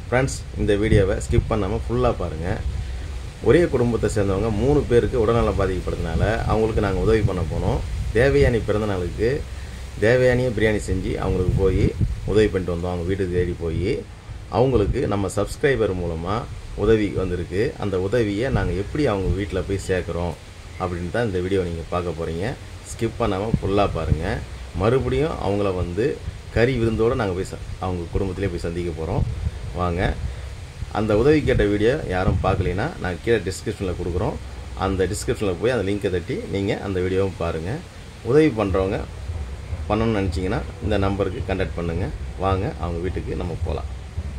Friends இந்த வீடியோவை skip பண்ணாமல் ஃபுல்லாக பாருங்கள் ஒரே குடும்பத்தை சேர்ந்தவங்க மூணு பேருக்கு உடல்நலம் பாதிக்கப்படுறதுனால அவங்களுக்கு நாங்கள் உதவி பண்ண போனோம் தேவயானி பிறந்த நாளுக்கு தேவயானியை பிரியாணி செஞ்சு அவங்களுக்கு போய் உதவி பண்ணிட்டு வந்தோம் அவங்க வீட்டுக்கு தேடி போய் அவங்களுக்கு நம்ம சப்ஸ்கிரைபர் மூலமாக உதவி வந்திருக்கு அந்த உதவியை நாங்கள் எப்படி அவங்க வீட்டில் போய் சேர்க்குறோம் அப்படின்னு தான் இந்த வீடியோ நீங்கள் பார்க்க போகிறீங்க ஸ்கிப் பண்ணாமல் ஃபுல்லாக பாருங்கள் மறுபடியும் அவங்கள வந்து கறி விருந்தோடு நாங்கள் போய் ச அவங்க குடும்பத்திலே போய் சந்திக்க போகிறோம் வாங்க அந்த உதவி கேட்ட வீடியோ யாரும் பார்க்கலைன்னா நான் கீழே டிஸ்கிரிப்ஷனில் கொடுக்குறோம் அந்த டிஸ்கிரிப்ஷனில் போய் அந்த லிங்கை தட்டி நீங்கள் அந்த வீடியோவும் பாருங்கள் உதவி பண்ணுறவங்க பண்ணணும்னு நினச்சிங்கன்னா இந்த நம்பருக்கு கான்டாக்ட் பண்ணுங்கள் வாங்க அவங்க வீட்டுக்கு நம்ம போகலாம்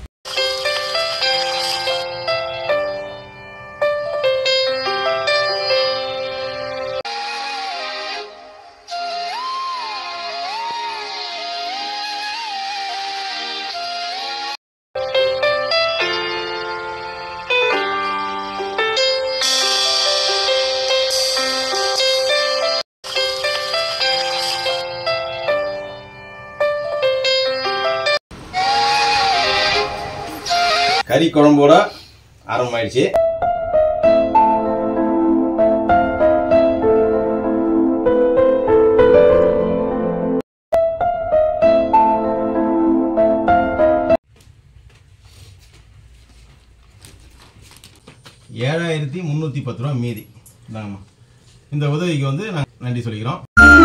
கறி குழம்போட ஆரம்பமாயிடுச்சு ஏழாயிரத்தி முந்நூற்றி பத்து ரூபா மீதி இந்தாங்கம்மா இந்த உதவிக்கு வந்து நான் நன்றி சொல்லிக்கிறோம்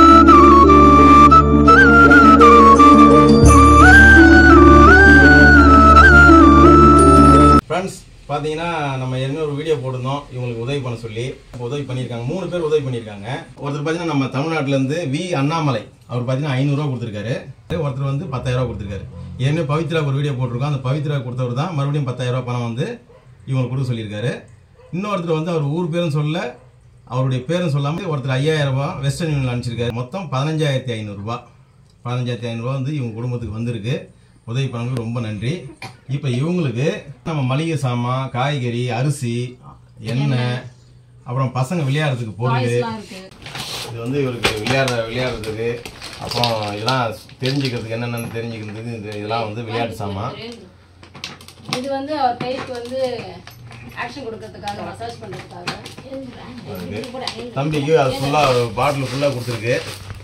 ஃப்ரெண்ட்ஸ் பார்த்தீங்கன்னா நம்ம ஏற்கனவே ஒரு வீடியோ போட்டிருந்தோம் இவங்களுக்கு உதவி பண்ண சொல்லி அப்ப உதவி பண்ணியிருக்காங்க மூணு பேர் உதவி பண்ணியிருக்காங்க ஒருத்தர் பார்த்தீங்கன்னா நம்ம தமிழ்நாட்டிலேருந்து வி அண்ணாமலை அவர் பார்த்தீங்கன்னா ஐநூறுரூவா கொடுத்துருக்காரு ஒருத்தர் வந்து பத்தாயிரரூவா கொடுத்துருக்காரு ஏற்கனவே பவித்ரா ஒரு வீடியோ போட்டிருக்கோம் அந்த பவித்ரா கொடுத்தவர் தான் மறுபடியும் பத்தாயிரரூவா பணம் வந்து இவங்களுக்கு கொடுக்க சொல்லியிருக்காரு இன்னொருத்தர் வந்து அவர் ஊர் பேரும் சொல்ல அவருடைய பேரும் சொல்லாமல் ஒருத்தர் ஐயாயிரம் ரூபாய் வெஸ்டர்ன் யூனியன் அனுப்பிச்சிருக்காரு மொத்தம் பதினஞ்சாயிரத்தி ஐநூறுரூபா பதினஞ்சாயிரத்தி ஐநூறுரூவா வந்து இவங்க குடும்பத்துக்கு வந்திருக்கு உதவி பண்ணவங்க ரொம்ப நன்றி இப்போ இவங்களுக்கு நம்ம மளிகை சாமான் காய்கறி அரிசி எண்ணெய் அப்புறம் பசங்க விளையாடுறதுக்கு பொருள் எல்லாம் இருக்கு இது வந்து இவருக்கு விளையாடுற விளையாடுறதுக்கு அப்புறம் இதெல்லாம் தெரிஞ்சுக்கிறதுக்கு என்னென்னு தெரிஞ்சுக்கிறதுக்கு இது இதெல்லாம் வந்து விளையாட்டு சாமான் இது வந்து அவர் கைக்கு வந்து ஆக்ஷன் கொடுக்கறதுக்காக மசாஜ் பண்றதுக்காக இருக்கு. தம்பிக்கு அது ஃபுல்லாக பாட்டில் ஃபுல்லாக கொடுத்துருக்கு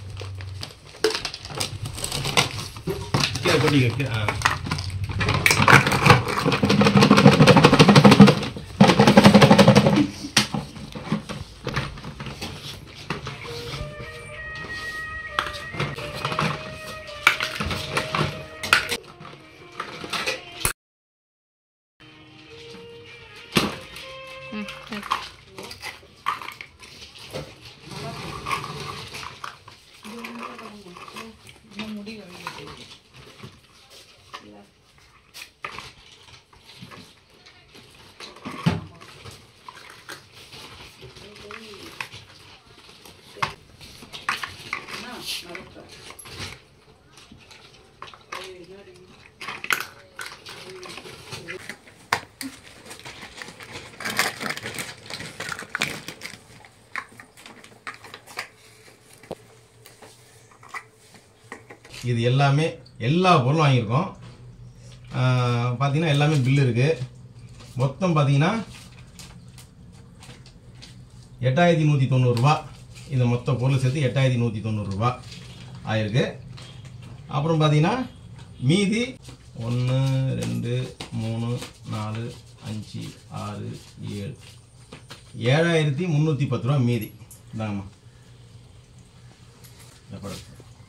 கீழே கொட்டிக்க கீழே ஆ இது எல்லாமே எல்லா பொருளும் வாங்கியிருக்கோம் ஆஹ் பார்த்தீங்கன்னா எல்லாமே பில்லு இருக்குது மொத்தம் பார்த்தீங்கன்னா எட்டாயிரத்தி நூற்றி தொண்ணூறுரூவா இந்த மொத்த பொருள் சேர்த்து எட்டாயிரத்தி நூற்றி தொண்ணூறுரூவா ஆயிருக்கு அப்புறம் பார்த்தீங்கன்னா மீதி ஒன்று ரெண்டு மூணு நாலு அஞ்சு ஆறு ஏழு ஏழாயிரத்தி முந்நூற்றி பத்து ரூபா மீதி இந்தாங்கம்மா இந்த படம்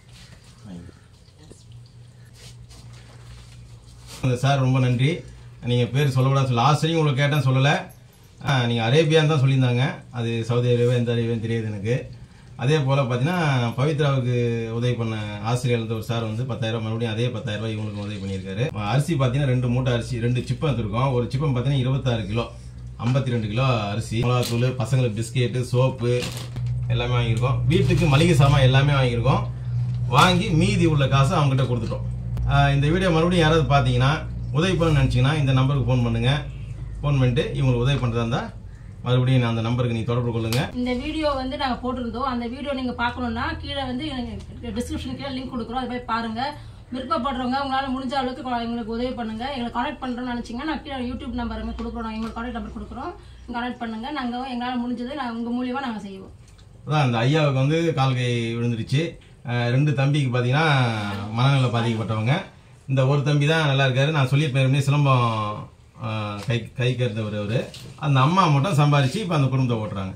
அந்த சார் ரொம்ப நன்றி நீங்கள் பேர் சொல்லக்கூடாது சொல்ல ஆசிரியம் உங்களுக்கு கேட்டேன் சொல்லலை நீங்கள் அரேபியான்னு தான் சொல்லியிருந்தாங்க அது சவுதி அரேபியா எந்த அரேபியான்னு தெரியாது எனக்கு அதே போல் பார்த்தீங்கன்னா பவித்ராவுக்கு உதவி பண்ண ஆசிரியர் இருந்த ஒரு சார் வந்து பத்தாயிரம் மறுபடியும் அதே பத்தாயிரம் ரூபாய் இவங்களுக்கு உதவி பண்ணியிருக்காரு அரிசி பார்த்தீங்கன்னா ரெண்டு மூட்டை அரிசி ரெண்டு சிப்பம் எடுத்துருக்கோம் ஒரு சிப்பம் பார்த்தீங்கன்னா இருபத்தாறு கிலோ ஐம்பத்தி ரெண்டு கிலோ அரிசி மிளகாத்தூள் பசங்களுக்கு பிஸ்கெட்டு சோப்பு எல்லாமே வாங்கியிருக்கோம் வீட்டுக்கு மளிகை சாமான் எல்லாமே வாங்கியிருக்கோம் வாங்கி மீதி உள்ள காசை அவங்ககிட்ட கொடுத்துட்டோம் ஆஹ் இந்த வீடியோ மறுபடியும் யாராவது பார்த்தீங்கன்னா உதவி பண்ண நினச்சிங்கன்னா இந்த நம்பருக்கு ஃபோன் பண்ணுங்கள் ஃபோன் பண்ணிட்டு இவங்களுக்கு உதவி பண்ணுறதா இருந்தால் மறுபடியும் அந்த நம்பருக்கு நீங்கள் தொடர்பு கொள்ளுங்கள் இந்த வீடியோ வந்து நாங்க போட்டிருந்தோம் அந்த வீடியோ நீங்க பார்க்கணும்னா கீழே வந்து டிஸ்கிரிப்ஷன் கீழே லிங்க் கொடுக்குறோம் அதை போய் பாருங்க விருப்பப்படுறவங்க உங்களால் முடிஞ்ச அளவுக்கு கொ- எங்களுக்கு உதவி பண்ணுங்க எங்களை கான்டாக்ட் பண்ணுறோம்னு நினச்சிங்க நான் கீழே யூடியூப் நம்பர் கொடுக்குறோம் நாங்கள் எங்களுக்கு கான்டாக்ட் நம்பர் கொடுக்குறோம் கான்டாக்ட் பண்ணுங்க நாங்கள் எங்களால் முடிஞ்சது நான் உங்கள் மூலியமாக நாங்கள் செய்வோம் அதான் அந்த ஐயாவுக்கு வந்து கால் கை விழுந்துருச்சு அஹ் ரெண்டு தம்பிக்கு பார்த்தீங்கன்னா மனநல பாதிக்கப்பட்டவங்க இந்த ஒரு தம்பி தான் நல்லா இருக்காரு நான் சொல்லியிருப்பேன் ஏற்கனவே சிலம்பம் அஹ், கை கை கருந்தவர் அவரு அந்த அம்மா மட்டும் சம்பாரிச்சு இப்போ அந்த குடும்பத்தை ஓட்டுறாங்க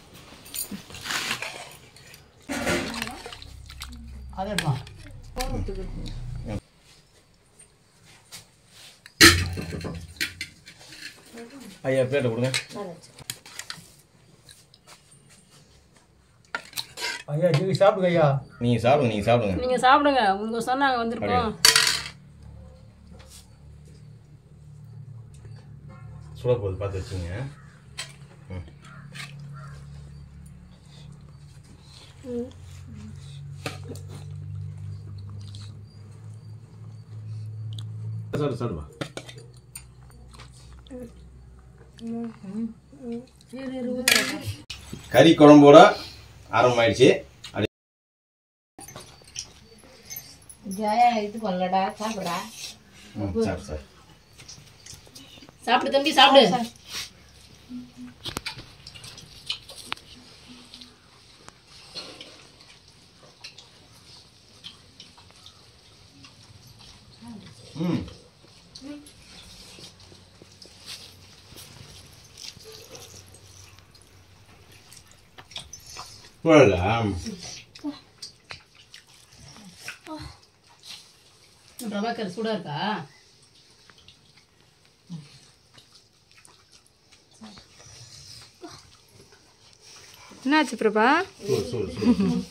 அதேப்பா ஐயா பிளேட்டை கொடுங்க ஐயா நீங்க சாப்பிடுங்க ஐயா நீங்கள் சாப்பிடுங்க நீங்கள் சாப்பிடுங்க நீங்கள் சாப்பிடுங்க உங்க சொன்னாங்க வந்திருக்கோம் சுட போகுது பார்த்து வச்சுங்க ம். சாப்பிடு சாப்பிடுவா கறி குழம்போட ஆரம்பமாயிடுச்சு அப்படி ஜெயா இது பண்ணலடா சாப்பிடா ம், சாப்பிடு சார் சாப்பிடு தம்பி சாப்பிடு ம் போடலாம் பிரபாகர் சூடா இருக்கா என்னாச்சு பிரபா சூடு சூடு சூடு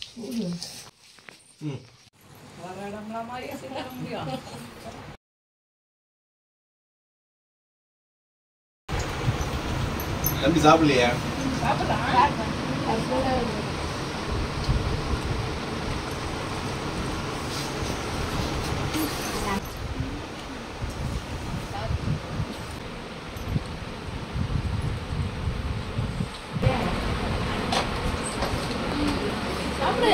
ம் தம்பி சாப்பிடலையா சாப்பிடு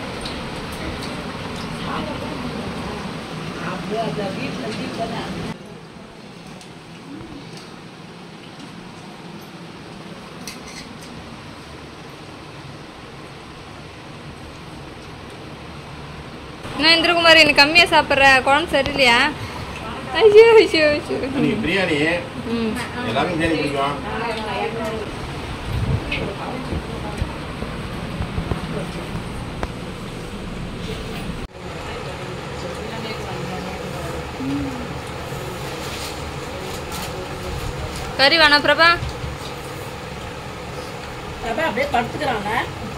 என்ன இந்திரகுமார் எனக்கு கம்மியா சாப்பிட்ற குழம்பு சரியில்லையா ஐயோ ஐயோ ஐயோ நீ பிரியாணி ம் எல்லாருக்கும் பிரியாணி பிடிக்கும் கறி வேணாம் பிரபா பிரபா அப்படியே படுத்துக்கிறாங்க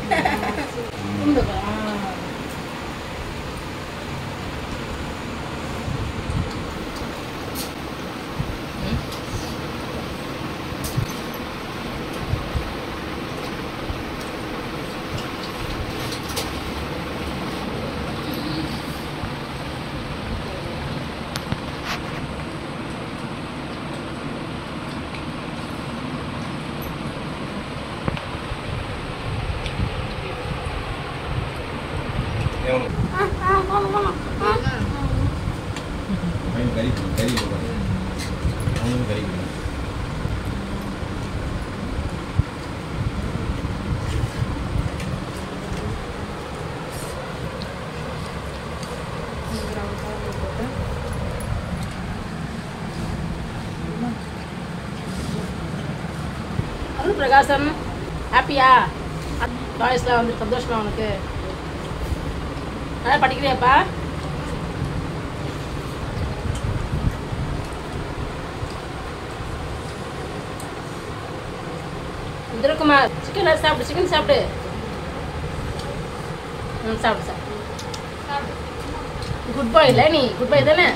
பையன் கறி கொடு, கறி கொடு. அவனுக்கும் கறி கொடு. அருள் பிரகாசம் ஹாப்பியா காலேஜில் வந்து சந்தோஷமா உனக்கு நல்லா படிக்கிறியாப்பா இந்திரகுமார் சிக்கன் சாப்பிடு சிக்கன் சாப்பிடு ம் சாப்பிடு சாப்பிடு குட் பாய் இல்லை நீ குட் பாய் தானே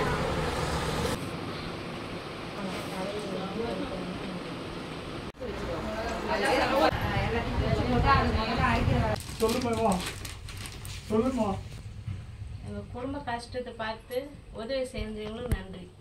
சொல்லுமா சொல்லுமா எங்கள் குடும்ப கஷ்டத்தை பார்த்து உதவி செஞ்சவங்களுக்கு நன்றி